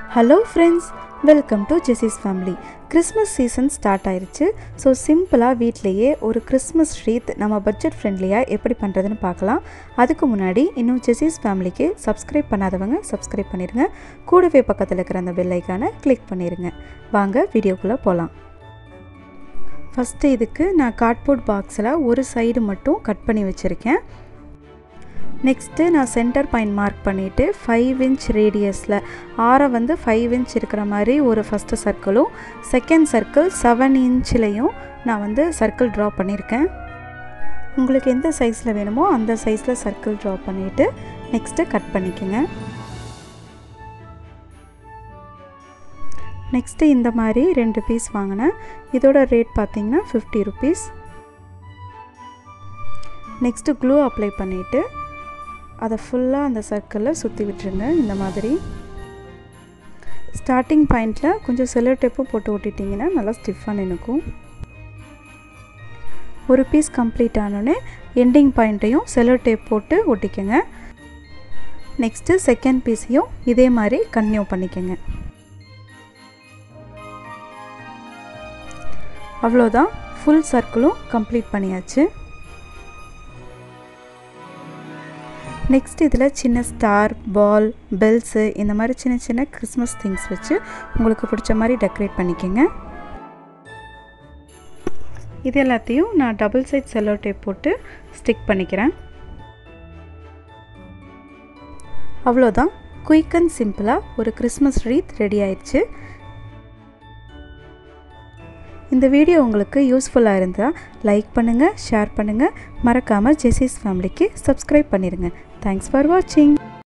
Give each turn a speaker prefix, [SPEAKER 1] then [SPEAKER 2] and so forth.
[SPEAKER 1] hello friends welcome to Jessie's family Christmas season start ஆயிருச்சு so சிம்பிளாக வீட்லேயே ஒரு கிறிஸ்மஸ் ஷீத் நம்ம பட்ஜெட் ஃப்ரெண்ட்லியாக எப்படி பண்ணுறதுன்னு பார்க்கலாம் அதுக்கு முன்னாடி இன்னும் ஜெசிஸ் ஃபேமிலிக்கு சப்ஸ்கிரைப் பண்ணாதவங்க சப்ஸ்கிரைப் பண்ணிடுங்க கூடவே பக்கத்தில் இருக்கிற அந்த பெல் ஐக்கானை கிளிக் பண்ணிடுங்க வாங்க வீடியோக்குள்ளே போகலாம் ஃபஸ்ட்டு இதுக்கு நான் கார்ட்போர்ட் பாக்ஸில் ஒரு சைடு மட்டும் கட் பண்ணி வச்சுருக்கேன் நெக்ஸ்ட்டு நான் சென்டர் பாயிண்ட் மார்க் பண்ணிவிட்டு ஃபைவ் இன்ச் ரேடியஸில் ஆரை வந்து ஃபைவ் இன்ச் இருக்கிற மாதிரி ஒரு ஃபஸ்ட்டு சர்க்கிளும் செகண்ட் சர்க்கிள் செவன் இன்ச்லேயும் நான் வந்து சர்க்கிள் ட்ரா பண்ணியிருக்கேன் உங்களுக்கு எந்த சைஸில் வேணுமோ அந்த சைஸில் சர்க்கிள் ட்ரா பண்ணிவிட்டு நெக்ஸ்ட்டு கட் பண்ணிக்கோங்க நெக்ஸ்ட்டு இந்த மாதிரி ரெண்டு பீஸ் வாங்கினேன் இதோட ரேட் பார்த்திங்கன்னா fifty rupees next glue apply பண்ணிவிட்டு அதை ஃபுல்லாக அந்த சர்க்கிளில் சுற்றி விட்டுருங்க இந்த மாதிரி ஸ்டார்டிங் பாயிண்டில் கொஞ்சம் செல்லோ டேப்பும் போட்டு ஒட்டிட்டிங்கன்னா நல்லா ஸ்டிஃபாக நினைக்கும் ஒரு பீஸ் கம்ப்ளீட் ஆனோடனே எண்டிங் பாயிண்ட்டையும் செல்லோ டேப் போட்டு ஒட்டிக்கோங்க நெக்ஸ்ட்டு செகண்ட் பீஸையும் இதே மாதிரி கன்டினியூ பண்ணிக்கோங்க அவ்வளோதான் ஃபுல் சர்க்கிளும் கம்ப்ளீட் பண்ணியாச்சு நெக்ஸ்ட் இதில் சின்ன ஸ்டார் பால் பெல்ஸு இந்த மாதிரி சின்ன சின்ன கிறிஸ்மஸ் திங்ஸ் வச்சு உங்களுக்கு பிடிச்ச மாதிரி டெக்கரேட் பண்ணிக்கோங்க இது எல்லாத்தையும் நான் டபுள் சைட் செல்லோ டேப் போட்டு ஸ்டிக் பண்ணிக்கிறேன் அவ்வளோதான் குயிக் அண்ட் சிம்பிளாக ஒரு கிறிஸ்மஸ் ரீத் ரெடி ஆயிடுச்சு இந்த வீடியோ உங்களுக்கு யூஸ்ஃபுல்லாக இருந்தால் லைக் பண்ணுங்கள் ஷேர் பண்ணுங்கள் மறக்காமல் ஜெசிஸ் ஃபேமிலிக்கு சப்ஸ்கிரைப் பண்ணிடுங்க தேங்க்ஸ் ஃபார் வாட்சிங்